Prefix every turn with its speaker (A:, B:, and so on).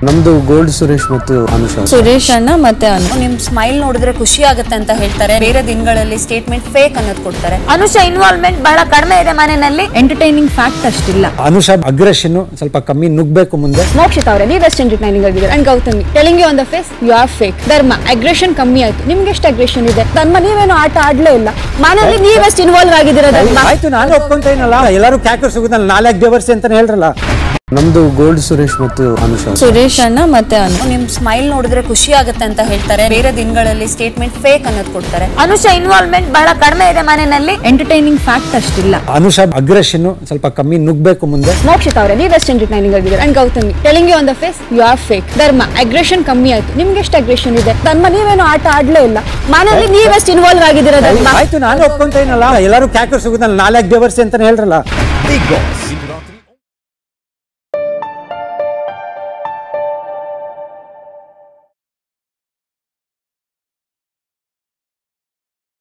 A: ನಮ್ದು ಗೋಲ್ಡ್ ಸುರೇಶ್ ಮತ್ತು ಅನುಷಾ
B: ಸುರೇಶ್ ಅಣ್ಣ ಮತ್ತೆ ಅನು
C: ನಿಮ್ ಸ್ಮೈಲ್ ನೋಡಿದ್ರೆ ಖುಷಿ ಆಗುತ್ತೆ ಅಂತ ಹೇಳ್ತಾರೆ ಬೇರೆ ದಿನಗಳಲ್ಲಿ ಸ್ಟೇಟ್ಮೆಂಟ್ ಫೇಕ್ ಅನ್ನೋದು ಕೊಡ್ತಾರೆ
B: ಅನುಷ ಇನ್ವಾಲ್ವ್ಮೆಂಟ್ ಬಹಳ ಕಡಿಮೆ ಇದೆ ಮನೆಯಲ್ಲಿ ಎಂಟರ್ಟೈನಿಂಗ್ ಫ್ಯಾಕ್ಟ್ ಅಷ್ಟಿಲ್ಲ
A: ಅನುಷಾ ಅಗ್ರೆಷನ್ ಸ್ವಲ್ಪ ಕಮ್ಮಿ ನುಗ್ಬೇಕು ಮುಂದೆ
D: ಮೋಕ್ಷಿತ್ ಅವರೇ ನೀವು ವೆಸ್ಟ್ ಎಂಟರ್ಟೈನಿಂಗ್ ಆಗಿದ್ದಾರೆ and Gowthami telling you on the face you are fake Dharma aggression ಕಮ್ಮಿ ಆಯ್ತು ನಿಮ್ಗೆ ಎಷ್ಟು ಅಗ್ರೆಷನ್ ಇದೆ ಧರ್ಮ ನೀವೇನು ಆಟ ಆಡ್ಲೇ ಇಲ್ಲ ಮನೆಯಲ್ಲಿ ನೀವೆಷ್ಟು ಇನ್ವಾಲ್ವ್ ಆಗಿದ್ದೀರಾ ಧರ್ಮ
A: ಆಯ್ತು ನಾನು ಒಪ್ಕೊಂತೇನಲ್ಲ ಎಲ್ಲರೂ ಕ್ಯಾಕರ್ ಸಿಗುದಲ್ಲ ನಾಲ್ಕು ದೇವರ್ಸಿ ಅಂತ ಹೇಳ್ರಲ್ಲ ನಮ್ದು ಗೋಲ್ಡ್ ಸುರೇಶ್ ಮತ್ತು ಅನುಷಾ
B: ಸುರೇಶ್ ಅಣ್ಣ ಮತ್ತೆ ಅನು
C: ನಿಮ್ ಸ್ಮೈಲ್ ನೋಡಿದ್ರೆ ಖುಷಿ ಆಗುತ್ತೆ ಅಂತ ಹೇಳ್ತಾರೆ ಬೇರೆ ದಿನಗಳಲ್ಲಿ ಸ್ಟೇಟ್ಮೆಂಟ್ ಫೇಕ್ ಅನ್ನೋದು ಕೊಡ್ತಾರೆ
B: ಅನುಷ ಇನ್ವಾಲ್ವ್ಮೆಂಟ್ ಬಹಳ ಕಡಿಮೆ ಇದೆ ಮನೆಯಲ್ಲಿ ಎಂಟರ್ಟೈನಿಂಗ್ ಫ್ಯಾಕ್ಟ್ ಅಷ್ಟಿಲ್ಲ
A: ಅನುಷಾ ಅಗ್ರೆಷನ್ ಸ್ವಲ್ಪ ಕಮ್ಮಿ ನುಗ್ಬೇಕು ಮುಂದೆ
D: ಮೋಕ್ಷಿತ್ ಅವರೇ ನೀವು ವೆಸ್ಟ್ ಎಂಟರ್ಟೈನಿಂಗ್ ಆಗಿದ್ದಾರೆ and Gowthami telling you on the face you are fake Dharma aggression ಕಮ್ಮಿ ಆಯ್ತು ನಿಮ್ಗೆ ಎಷ್ಟು ಅಗ್ರೆಷನ್ ಇದೆ ಧರ್ಮ ನೀವೇನು ಆಟ ಆಡ್ಲೇ ಇಲ್ಲ ಮನೆಯಲ್ಲಿ ನೀವೆಷ್ಟು ಇನ್ವಾಲ್ವ್ ಆಗಿದ್ದೀರಾ ಧರ್ಮ
A: ಆಯ್ತು ನಾನು ಒಪ್ಕೊಂತೇನಲ್ಲ ಎಲ್ಲರೂ ಕ್ಯಾಕರ್ ಸಿಗುದಲ್ಲ ನಾಲ್ಕು ದೇವರ್ಸಿ ಅಂತ ಹೇಳ್ರಲ್ಲ
E: Big Boss.